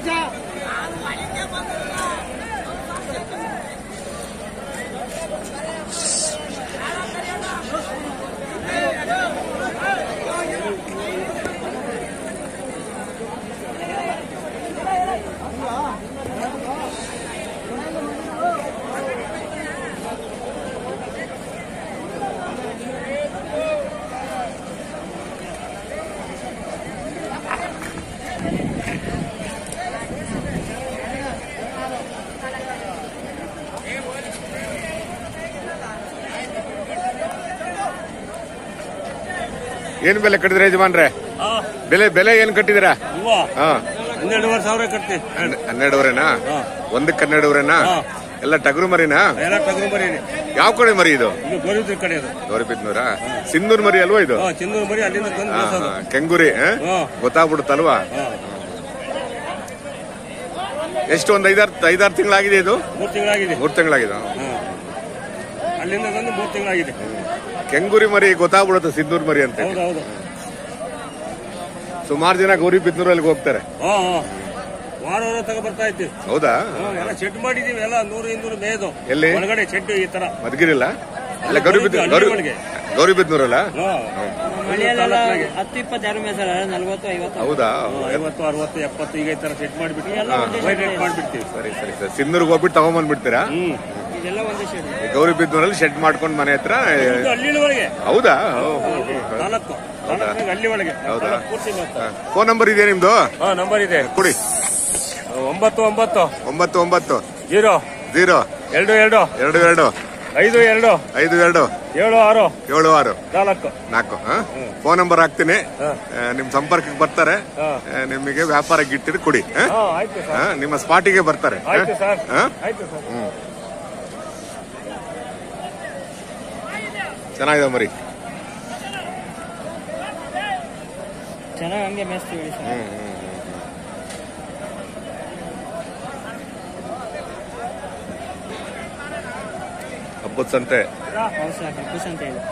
ಏನ್ ಬೆಲೆ ಕಟ್ಟಿದ್ರೆ ಯಜಮಾನ್ರೆ ಬೆಲೆ ಬೆಲೆ ಏನ್ ಕಟ್ಟಿದಿರಾ ಇವ ಹಾ ಹನ್ನೆರಡುವರೆ ಸಾವಿರ ಕಟ್ತಿ ಹನ್ನೆರಡುವರೆನಾ ಹಾ. ಒಂದಕ್ಕೆ ಹನ್ನೆರಡುವರೆನಾ ಹಾ. ಎಲ್ಲ ಟಗರು ಮರಿನಾ ಎಲ್ಲ ಟಗರು ಮರಿ ಇದೆ. ಯಾವ ಕಡೆ ಮರಿ ಇದು ಇದು ಗೋರಿದ್ರ ಕಡೆ ಅದು ಗೌರಿಬಿದ್ನೂರ ಸಿಂಧೂರ್ ಮರಿ ಅಲ್ವಾ ಇದು ಹಾ ಚಿನ್ನೂರು ಮರಿ ಅಲ್ಲಿಂದ ತಂದು ಹಾ, ಬೆಳ್ಸೋದು. ಹಾ. ಕೆಂಗುರಿ ಆ? ಹಾ. ಗೊತ್ತಾಗ್ಬಿಡುತ್ತಲ್ವಾ ಹಾ ಎಷ್ಟು ಒಂದ್ ಐದಾರು ಐದಾರು ತಿಂಗಳಾಗಿದೆ ಇದು ಮೂರ್ ತಿಂಗಳಾಗಿದೆ ಮೂರ್ ತಿಂಗಳಾಗಿದೆ ಹಾ ಅಲ್ಲಿಂದ ತಂದು ಮೂರ್ ತಿಂಗಳಾಗಿದೆ ಕೆಂಗುರಿ ಮರಿ ಗೊತ್ತಾಗ್ಬಿಡುತ್ತೆ ಸಿಂಧೂರ್ ಮರಿ ಅಂತ ಹೌದು ಹೌದು ಸುಮಾರು ಜನ ಗೌರಿಬಿದ್ನೂರಲ್ಲಿ ಹೋಗ್ತಾರೆ ಹಾ ಹಾ ವಾರ ವಾರ ತಗ ಬರ್ತಾ ಇದ್ದೀವಿ ಹೌದಾ ಹಾ, ಎಲ್ಲ ಶೆಡ್ ಮಾಡಿದೀವಿ ಎಲ್ಲ ನೂರು ಇನ್ನೂರು ಮೇದು ಎಲ್ಲಿ? ಒಳಗಡೆ ಶೆಡ್ ಈ ತರ ಮದ್ಗಿರಿಲ್ಲ ಅಲ್ಲ ಗೌರಿಬಿದ್ನೂರು ಹಳ್ಳಿ ಗೌರಿ ಒಳಗೆ. ಗೌರಿಬಿದ್ನೂರಲ್ಲ ಹಾ ಮಳೆಯಲ್ಲೆಲ್ಲ ಹತ್ತು ಇಪ್ಪತ್ತು ಯಾರು ಮೇಸಲ್ಲ ನಲ್ವತ್ತು ಐವತ್ತು ಹೌದಾ ಹಾ, ಐವತ್ತು ಅರವತ್ತು ಎಪ್ಪತ್ತು ಈಗ ಈ ತರ ಸೆಟ್ ಮಾಡಿಬಿಟ್ಟು ಎಲ್ಲ ಒಂದೇ ವೈಟ್ ಶೆಡ್ ರೇಟ್ ಮಾಡ್ಬಿಡ್ತೀವಿ ಸರಿ ಸರಿ ಸರಿ ಸಿಂಧೂರ್ಗೆ ಹೋಗ್ಬಿಟ್ಟು ತಗೊಂಬಂದ್ಬಿಡ್ತೀರಾ ಹ್ಮ್ ಇದೆಲ್ಲ ಒಂದೇ ಶೇಡ್ ಗೌರಿಬಿದ್ನೂರಲ್ಲಿ ಶೆಡ್ ಮಾಡ್ಕೊಂಡು ಮನೆ ಹತ್ರ ಇದು ಹಳ್ಳಿ ಒಳಗೆ ಹೌದಾ ಓ, ಓ, ಓ. ತಾಲೂಕು ತಾಲೂಕಿನಾಗ ಹಳ್ಳಿ ಒಳಗೆ ಹೌದಾ? ತಾಲೂಕು ಪೂರ್ತಿ ಮಾತ್ರ. ಫೋನ್ ನಂಬರ್ ಇದೆ ನಿಮ್ದು ಹಾ ನಂಬರ್ ಇದೆ ಕೊಡಿ ಒಂಬತ್ತು ಒಂಬತ್ತು ಒಂಬತ್ತು ಒಂಬತ್ತು ಜೀರೋ ಜೀರೋ ಎರಡು ಎರಡು ಎರಡು ಎರಡು ಐದು ಎರಡು ಐದು ಎರಡು ಏಳು ಆರು ಏಳು ಆರು ನಾಲ್ಕು ನಾಲ್ಕು ಫೋನ್ ನಂಬರ್ ಹಾಕ್ತೀನಿ ಹಾ. ಆ, ನಿಮ್ ಸಂಪರ್ಕಕ್ಕೆ ಬರ್ತಾರೆ ಹಾ. ಆ, ನಿಮಗೆ ವ್ಯಾಪಾರಕ್ಕೆ ಇಟ್ಟಿದ್ದು ಕೊಡಿ ಆ? ಹಾ ಆಯ್ತು ಸರ್ ಆ, ನಿಮ್ಮ ಸ್ಪಾಟಿಗೆ ಬರ್ತಾರೆ ಆ? ಆಯ್ತು ಸರ್ ಆ? ಆಯ್ತು ಸರ್ ಚೆನ್ನಾಗಿದೆ ಮರಿ ಚೆನ್ನಾಗಿ ಹಂಗೆ ಮೇಸ್ತೀವಿ ಹೇಳಿ ಸರ್ ಹಬ್ಬದ ಸಂತೆ ಹೌದು ಸರ್ ಕಬ್ಬುಸ್ ಅಂತ ಇದೆ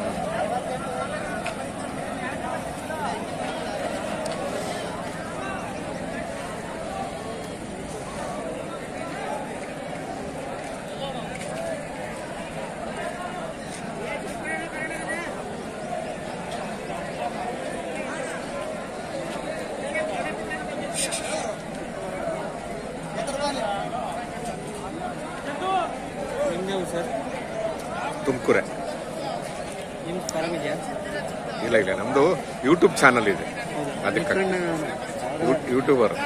ನಿಮ್ದು ಸರ್ ತುಮಕೂರೆ ನಿಮ್ದು ಪರವಿದೆಯಾ ಇಲ್ಲ ಇಲ್ಲ ನಮ್ದು ಯೂಟ್ಯೂಬ್ ಚಾನಲ್ ಇದೆ ಅದಕ್ಕೆ ಯೂಟ್ಯೂಬರ್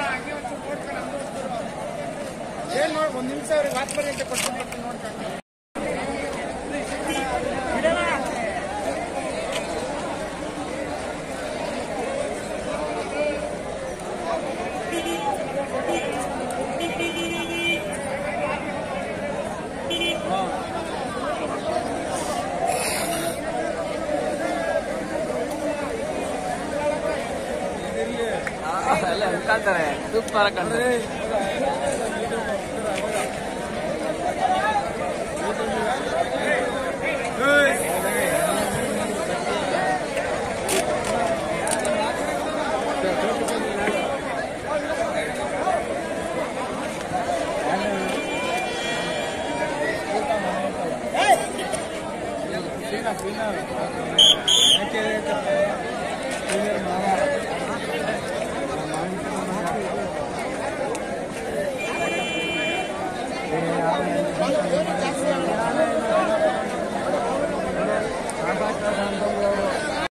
ಕಾಣ್ತಾರೆ ಸೂಪರ್ ಕಾಣ್ತಾರೆ ¡Vamos,